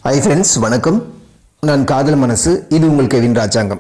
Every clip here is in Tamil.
ஹை ஃப்ரெண்ட்ஸ் வணக்கம் நான் காதல் மனசு இது உங்கள் கெவின் ராஜாங்கம்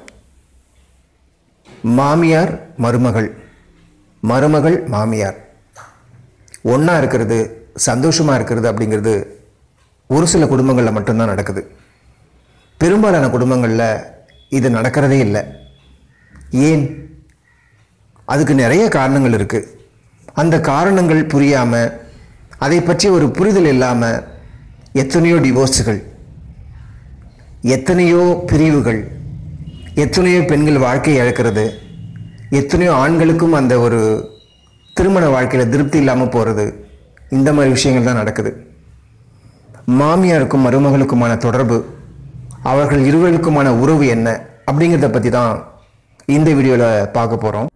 மாமியார் மருமகள் மருமகள் மாமியார் ஒன்றா இருக்கிறது சந்தோஷமாக இருக்கிறது அப்படிங்கிறது ஒரு சில குடும்பங்களில் மட்டும்தான் நடக்குது பெரும்பாலான குடும்பங்களில் இது நடக்கிறதே இல்லை ஏன் அதுக்கு நிறைய காரணங்கள் இருக்குது அந்த காரணங்கள் புரியாமல் அதை பற்றி ஒரு புரிதல் இல்லாமல் எத்தனையோ டிவோர்ஸுகள் எத்தனையோ பிரிவுகள் எத்தனையோ பெண்கள் வாழ்க்கையை இழக்கிறது எத்தனையோ ஆண்களுக்கும் அந்த ஒரு திருமண வாழ்க்கையில் திருப்தி இல்லாமல் போகிறது இந்த மாதிரி விஷயங்கள் தான் நடக்குது மாமியாருக்கும் மருமகளுக்குமான தொடர்பு அவர்கள் இருவருக்குமான உறவு என்ன அப்படிங்கிறத பற்றி தான் இந்த வீடியோவில் பார்க்க போகிறோம்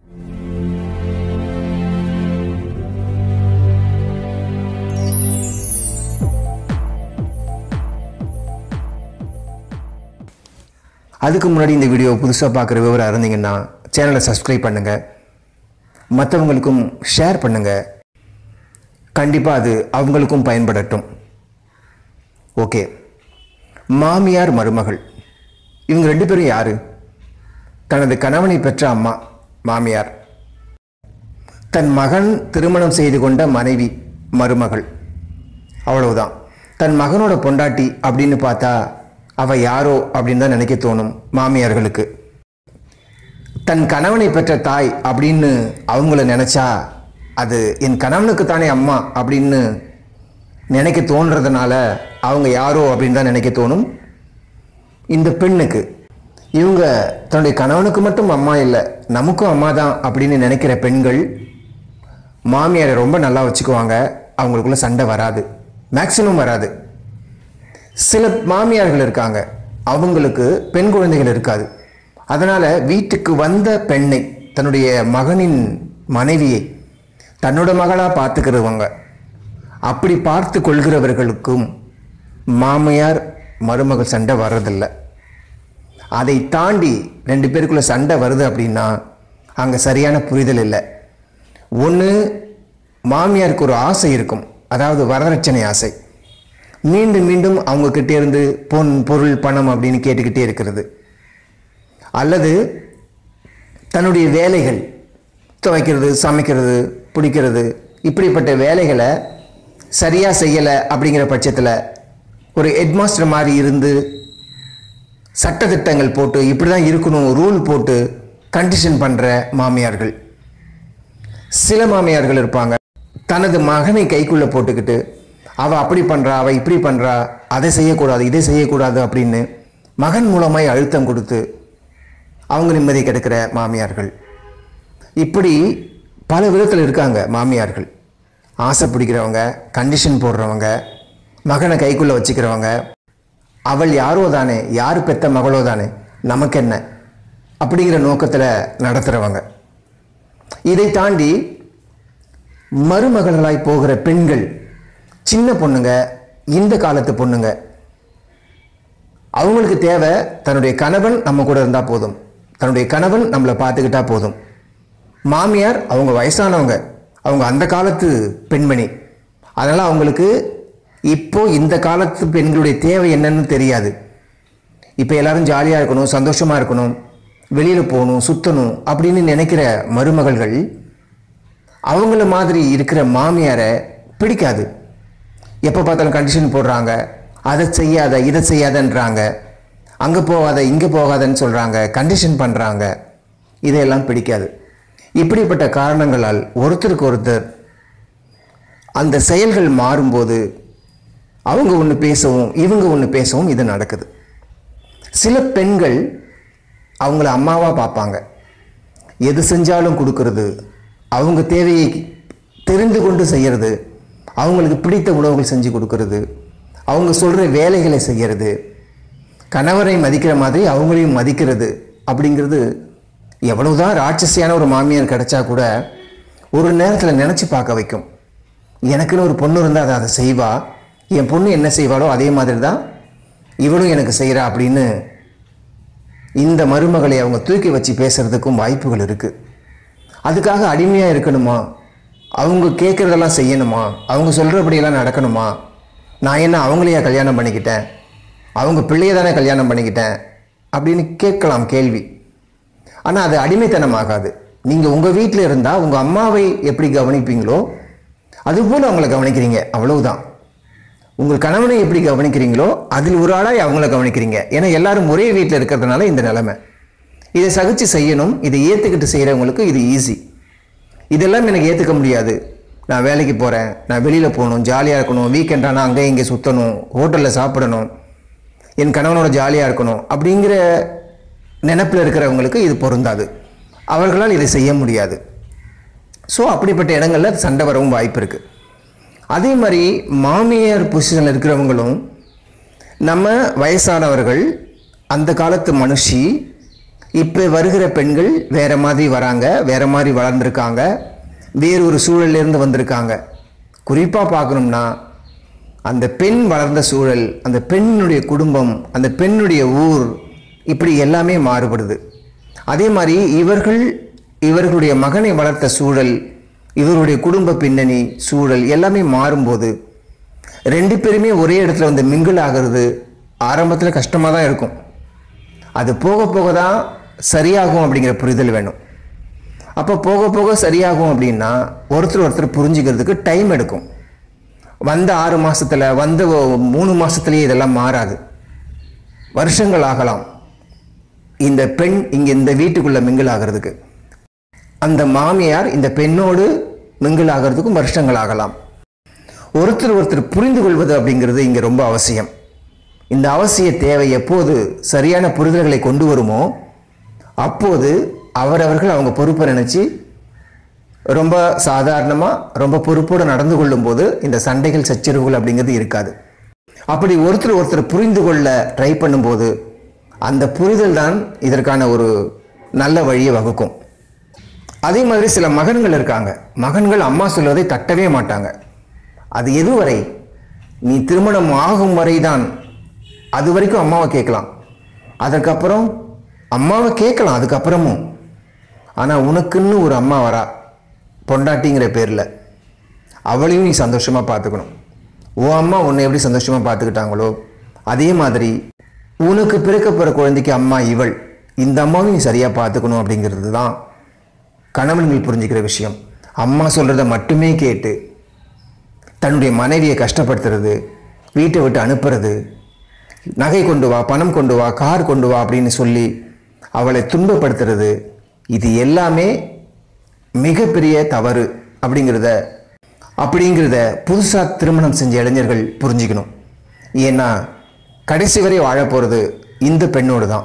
அதுக்கு முன்னாடி இந்த வீடியோ புதுசாக பார்க்குற விவரம் இருந்தீங்கன்னா சேனலை சப்ஸ்கிரைப் பண்ணுங்கள் மற்றவங்களுக்கும் ஷேர் பண்ணுங்கள் கண்டிப்பாக அது அவங்களுக்கும் பயன்படட்டும் ஓகே மாமியார் மருமகள் இவங்க ரெண்டு பேரும் யாரு தனது கணவனை பெற்ற அம்மா மாமியார் தன் மகன் திருமணம் செய்து கொண்ட மனைவி மருமகள் அவ்வளவுதான் தன் மகனோட பொண்டாட்டி அப்படின்னு பார்த்தா அவ யாரோ அப்படின்னு தான் நினைக்க தோணும் மாமியார்களுக்கு தன் கணவனை பெற்ற தாய் அப்படின்னு அவங்கள நினைச்சா அது என் கணவனுக்கு தானே அம்மா அப்படின்னு நினைக்க தோன்றதுனால அவங்க யாரோ அப்படின்னு தான் நினைக்க தோணும் இந்த பெண்ணுக்கு இவங்க தன்னுடைய கணவனுக்கு மட்டும் அம்மா இல்லை நமக்கும் அம்மா தான் அப்படின்னு நினைக்கிற பெண்கள் மாமியாரை ரொம்ப நல்லா வச்சுக்குவாங்க அவங்களுக்குள்ள சண்டை வராது மேக்சிமம் வராது சில மாமியார்கள் இருக்காங்க அவங்களுக்கு பெண் குழந்தைகள் இருக்காது அதனால் வீட்டுக்கு வந்த பெண்ணை தன்னுடைய மகனின் மனைவியை தன்னோட மகளாக பார்த்துக்கிறவங்க அப்படி பார்த்து கொள்கிறவர்களுக்கும் மாமியார் மருமகள் சண்டை வர்றதில்லை அதை தாண்டி ரெண்டு பேருக்குள்ள சண்டை வருது அப்படின்னா அங்கே சரியான புரிதல் இல்லை ஒன்று மாமியாருக்கு ஒரு ஆசை இருக்கும் அதாவது வரதட்சணை ஆசை மீண்டும் மீண்டும் அவங்க கிட்டே இருந்து பொன் பொருள் பணம் அப்படின்னு கேட்டுக்கிட்டே இருக்கிறது அல்லது தன்னுடைய வேலைகள் துவைக்கிறது சமைக்கிறது பிடிக்கிறது இப்படிப்பட்ட வேலைகளை சரியாக செய்யலை அப்படிங்கிற பட்சத்தில் ஒரு ஹெட்மாஸ்டர் மாதிரி இருந்து சட்டத்திட்டங்கள் போட்டு இப்படி தான் இருக்கணும் ரூல் போட்டு கண்டிஷன் பண்ணுற மாமியார்கள் சில மாமியார்கள் இருப்பாங்க தனது மகனை கைக்குள்ளே போட்டுக்கிட்டு அவள் அப்படி பண்ணுறா அவள் இப்படி பண்ணுறா அதை செய்யக்கூடாது இதை செய்யக்கூடாது அப்படின்னு மகன் மூலமாய் அழுத்தம் கொடுத்து அவங்க நிம்மதி கிடைக்கிற மாமியார்கள் இப்படி பல விதத்தில் இருக்காங்க மாமியார்கள் ஆசை பிடிக்கிறவங்க கண்டிஷன் போடுறவங்க மகனை கைக்குள்ளே வச்சுக்கிறவங்க அவள் யாரோ தானே யார் பெத்த மகளோ தானே நமக்கு என்ன அப்படிங்கிற நோக்கத்தில் நடத்துகிறவங்க இதை தாண்டி மருமகள்களாய் போகிற பெண்கள் சின்ன பொண்ணுங்க இந்த காலத்து பொண்ணுங்க அவங்களுக்கு தேவை தன்னுடைய கணவன் நம்ம கூட இருந்தால் போதும் தன்னுடைய கணவன் நம்மளை பார்த்துக்கிட்டா போதும் மாமியார் அவங்க வயசானவங்க அவங்க அந்த காலத்து பெண்மணி அதனால் அவங்களுக்கு இப்போ இந்த காலத்து பெண்களுடைய தேவை என்னன்னு தெரியாது இப்போ எல்லாரும் ஜாலியாக இருக்கணும் சந்தோஷமாக இருக்கணும் வெளியில் போகணும் சுற்றணும் அப்படின்னு நினைக்கிற மருமகள்கள் அவங்கள மாதிரி இருக்கிற மாமியாரை பிடிக்காது எப்போ பார்த்தாலும் கண்டிஷன் போடுறாங்க அதை செய்யாத இதை செய்யாதன்றாங்க அங்கே போகாத இங்கே போகாதன்னு சொல்கிறாங்க கண்டிஷன் பண்ணுறாங்க இதையெல்லாம் பிடிக்காது இப்படிப்பட்ட காரணங்களால் ஒருத்தருக்கு ஒருத்தர் அந்த செயல்கள் மாறும்போது அவங்க ஒன்று பேசவும் இவங்க ஒன்று பேசவும் இது நடக்குது சில பெண்கள் அவங்கள அம்மாவாக பார்ப்பாங்க எது செஞ்சாலும் கொடுக்கறது அவங்க தேவையை தெரிந்து கொண்டு செய்கிறது அவங்களுக்கு பிடித்த உணவுகள் செஞ்சு கொடுக்கறது அவங்க சொல்கிற வேலைகளை செய்கிறது கணவரை மதிக்கிற மாதிரி அவங்களையும் மதிக்கிறது அப்படிங்கிறது எவ்வளவுதான் ராட்சசியான ஒரு மாமியார் கிடைச்சா கூட ஒரு நேரத்தில் நினச்சி பார்க்க வைக்கும் எனக்குன்னு ஒரு பொண்ணு இருந்தால் அதை அதை செய்வா என் பொண்ணு என்ன செய்வாளோ அதே மாதிரி தான் இவளும் எனக்கு செய்கிறா அப்படின்னு இந்த மருமகளை அவங்க தூக்கி வச்சு பேசுகிறதுக்கும் வாய்ப்புகள் இருக்குது அதுக்காக அடிமையாக இருக்கணுமா அவங்க கேட்குறதெல்லாம் செய்யணுமா அவங்க சொல்கிறபடியெல்லாம் நடக்கணுமா நான் என்ன அவங்களையா கல்யாணம் பண்ணிக்கிட்டேன் அவங்க பிள்ளையை தானே கல்யாணம் பண்ணிக்கிட்டேன் அப்படின்னு கேட்கலாம் கேள்வி ஆனால் அது அடிமைத்தனம் ஆகாது நீங்கள் உங்கள் வீட்டில் இருந்தால் உங்கள் அம்மாவை எப்படி கவனிப்பீங்களோ அதுபோல் அவங்கள கவனிக்கிறீங்க அவ்வளவுதான் உங்கள் கணவனை எப்படி கவனிக்கிறீங்களோ அதில் ஒரு ஆளாய் அவங்கள கவனிக்கிறீங்க ஏன்னா எல்லாரும் ஒரே வீட்டில் இருக்கிறதுனால இந்த நிலைமை இதை சகிச்சு செய்யணும் இதை ஏற்றுக்கிட்டு செய்கிறவங்களுக்கு இது ஈஸி இதெல்லாம் எனக்கு ஏற்றுக்க முடியாது நான் வேலைக்கு போகிறேன் நான் வெளியில் போகணும் ஜாலியாக இருக்கணும் வீக்கெண்டானா அங்கே இங்கே சுற்றணும் ஹோட்டலில் சாப்பிடணும் என் கணவனோட ஜாலியாக இருக்கணும் அப்படிங்கிற நினப்பில் இருக்கிறவங்களுக்கு இது பொருந்தாது அவர்களால் இதை செய்ய முடியாது ஸோ அப்படிப்பட்ட இடங்களில் சண்டை வரவும் வாய்ப்பு இருக்குது அதே மாதிரி மாமியார் பொசிஷனில் இருக்கிறவங்களும் நம்ம வயசானவர்கள் அந்த காலத்து மனுஷி இப்போ வருகிற பெண்கள் வேற மாதிரி வராங்க வேற மாதிரி வளர்ந்துருக்காங்க வேறு ஒரு சூழல்லேருந்து வந்திருக்காங்க குறிப்பாக பார்க்கணும்னா அந்த பெண் வளர்ந்த சூழல் அந்த பெண்ணுடைய குடும்பம் அந்த பெண்ணுடைய ஊர் இப்படி எல்லாமே மாறுபடுது அதே மாதிரி இவர்கள் இவர்களுடைய மகனை வளர்த்த சூழல் இவருடைய குடும்ப பின்னணி சூழல் எல்லாமே மாறும்போது ரெண்டு பேருமே ஒரே இடத்துல வந்து மிங்கிள் ஆகிறது ஆரம்பத்தில் கஷ்டமாக தான் இருக்கும் அது போக போக தான் சரியாகும் அப்படிங்கிற புரிதல் வேணும் அப்போ போக போக சரியாகும் அப்படின்னா ஒருத்தர் ஒருத்தர் புரிஞ்சுக்கிறதுக்கு டைம் எடுக்கும் வந்த ஆறு மாசத்துல வந்த ஒ- மூணு மாசத்துலயே இதெல்லாம் மாறாது வருஷங்கள் ஆகலாம் இந்த பெண் இங்க இந்த வீட்டுக்குள்ள மிங்கிள் ஆகிறதுக்கு அந்த மாமியார் இந்த பெண்ணோடு மிங்கிள் ஆகிறதுக்கும் வருஷங்கள் ஆகலாம் ஒருத்தர் ஒருத்தர் புரிந்து கொள்வது அப்படிங்கிறது இங்க ரொம்ப அவசியம் இந்த அவசிய தேவை எப்போது சரியான புரிதல்களை கொண்டு வருமோ அப்போது அவரவர்கள் அவங்க பொறுப்பை நினைச்சு ரொம்ப சாதாரணமாக ரொம்ப பொறுப்போடு நடந்து கொள்ளும்போது இந்த சண்டைகள் சச்சரவுகள் அப்படிங்கிறது இருக்காது அப்படி ஒருத்தர் ஒருத்தர் புரிந்து கொள்ள ட்ரை பண்ணும்போது அந்த புரிதல் தான் இதற்கான ஒரு நல்ல வழியை வகுக்கும் அதே மாதிரி சில மகன்கள் இருக்காங்க மகன்கள் அம்மா சொல்வதை தட்டவே மாட்டாங்க அது எதுவரை நீ திருமணம் ஆகும் வரைதான் அது வரைக்கும் அம்மாவை கேட்கலாம் அதுக்கப்புறம் அம்மாவை கேட்கலாம் அதுக்கப்புறமும் ஆனால் உனக்குன்னு ஒரு அம்மா வரா பொண்டாட்டிங்கிற பேரில் அவளையும் நீ சந்தோஷமாக பார்த்துக்கணும் உன் அம்மா உன்னை எப்படி சந்தோஷமாக பார்த்துக்கிட்டாங்களோ அதே மாதிரி உனக்கு பிறக்க போகிற குழந்தைக்கு அம்மா இவள் இந்த அம்மாவும் நீ சரியாக பார்த்துக்கணும் அப்படிங்கிறது தான் கணவன்கள் புரிஞ்சுக்கிற விஷயம் அம்மா சொல்கிறத மட்டுமே கேட்டு தன்னுடைய மனைவியை கஷ்டப்படுத்துறது வீட்டை விட்டு அனுப்புறது நகை கொண்டு வா பணம் கொண்டு வா கார் கொண்டு வா அப்படின்னு சொல்லி அவளை துன்பப்படுத்துறது இது எல்லாமே மிகப்பெரிய தவறு அப்படிங்கிறத அப்படிங்கிறத புதுசாக திருமணம் செஞ்ச இளைஞர்கள் புரிஞ்சுக்கணும் ஏன்னா கடைசி வரை வாழப் போகிறது இந்த பெண்ணோடு தான்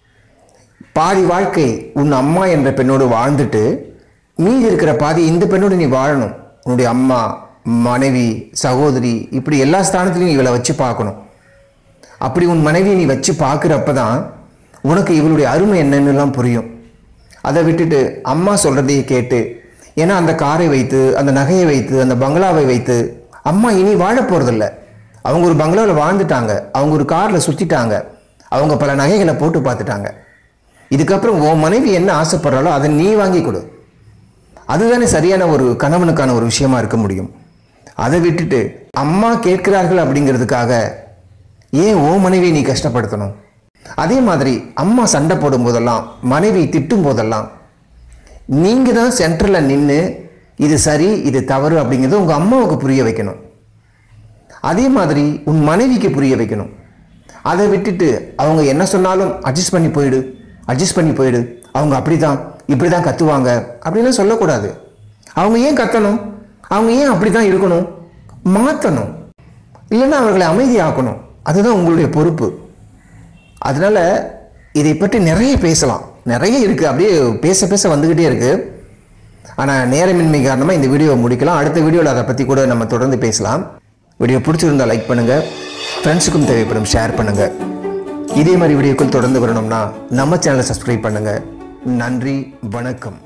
பாதி வாழ்க்கை உன் அம்மா என்ற பெண்ணோடு வாழ்ந்துட்டு மீதி இருக்கிற பாதி இந்த பெண்ணோடு நீ வாழணும் உன்னுடைய அம்மா மனைவி சகோதரி இப்படி எல்லா ஸ்தானத்துலையும் இவளை வச்சு பார்க்கணும் அப்படி உன் மனைவியை நீ வச்சு பார்க்குறப்ப தான் உனக்கு இவளுடைய அருமை என்னன்னுலாம் புரியும் அதை விட்டுட்டு அம்மா சொல்கிறதையே கேட்டு ஏன்னா அந்த காரை வைத்து அந்த நகையை வைத்து அந்த பங்களாவை வைத்து அம்மா இனி வாழ போகிறதில்ல அவங்க ஒரு பங்களாவில் வாழ்ந்துட்டாங்க அவங்க ஒரு காரில் சுற்றிட்டாங்க அவங்க பல நகைகளை போட்டு பார்த்துட்டாங்க இதுக்கப்புறம் உன் மனைவி என்ன ஆசைப்படுறாளோ அதை நீ வாங்கி கொடு அதுதானே சரியான ஒரு கணவனுக்கான ஒரு விஷயமா இருக்க முடியும் அதை விட்டுட்டு அம்மா கேட்கிறார்கள் அப்படிங்கிறதுக்காக ஏன் ஓ மனைவியை நீ கஷ்டப்படுத்தணும் அதே மாதிரி அம்மா சண்டை போடும் போதெல்லாம் மனைவி திட்டும் போதெல்லாம் நீங்க தான் சென்டர்ல நின்று இது சரி இது தவறு அப்படிங்கிறத உங்க அம்மாவுக்கு புரிய வைக்கணும் அதே மாதிரி உன் மனைவிக்கு புரிய வைக்கணும் அதை விட்டுட்டு அவங்க என்ன சொன்னாலும் அட்ஜஸ்ட் பண்ணி போயிடு அட்ஜஸ்ட் பண்ணி போயிடு அவங்க அப்படிதான் இப்படி தான் கத்துவாங்க அப்படின்லாம் சொல்லக்கூடாது அவங்க ஏன் கத்தணும் அவங்க ஏன் அப்படி தான் இருக்கணும் மாற்றணும் இல்லைன்னா அவர்களை அமைதியாக்கணும் அதுதான் உங்களுடைய பொறுப்பு அதனால இதை பற்றி நிறைய பேசலாம் நிறைய இருக்குது அப்படியே பேச பேச வந்துக்கிட்டே இருக்கு ஆனால் நேரமின்மை காரணமாக இந்த வீடியோவை முடிக்கலாம் அடுத்த வீடியோவில் அதை பற்றி கூட நம்ம தொடர்ந்து பேசலாம் வீடியோ பிடிச்சிருந்தா லைக் பண்ணுங்கள் ஃப்ரெண்ட்ஸுக்கும் தேவைப்படும் ஷேர் பண்ணுங்கள் இதே மாதிரி வீடியோக்கள் தொடர்ந்து வரணும்னா நம்ம சேனலை சப்ஸ்கிரைப் பண்ணுங்கள் நன்றி வணக்கம்